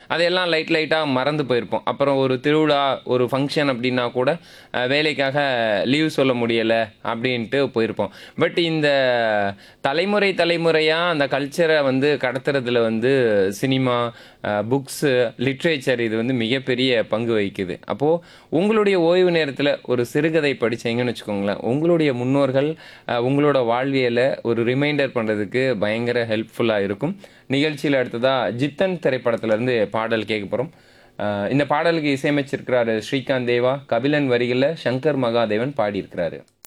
அதையெல்லாம் லைட் லைட்டாக மறந்து போயிருப்போம் அப்புறம் ஒரு திருவிழா ஒரு ஃபங்க்ஷன் அப்படின்னா கூட அஹ், வேலைக்காக லீவ் சொல்ல முடியலை அப்படின்ட்டு போயிருப்போம் பட் இந்த தலைமுறை தலைமுறையாக அந்த கல்ச்சரை வந்து கடத்துறதுல வந்து சினிமா புக்ஸு லிட்ரேச்சர் இது வந்து மிகப்பெரிய பங்கு வகிக்குது அப்போது உங்களுடைய ஓய்வு நேரத்தில் ஒரு சிறுகதை படிச்சீங்கன்னு வச்சுக்கோங்களேன் உங்களுடைய முன்னோர்கள் அஹ், உங்களோட வாழ்வியலை ஒரு ரிமைண்டர் பண்ணுறதுக்கு பயங்கர ஹெல்ப்ஃபுல்லாக இருக்கும் நிகழ்ச்சியில் அடுத்ததாக ஜித்தன் திரைப்படத்திலேருந்து பாடல் கேட்க போகிறோம் இந்த பாடலுக்கு இசையமைச்சிருக்கிறாரு ஸ்ரீகாந்த் தேவா கபிலன் வரிகளில் சங்கர் மகாதேவன் பாடியிருக்கிறாரு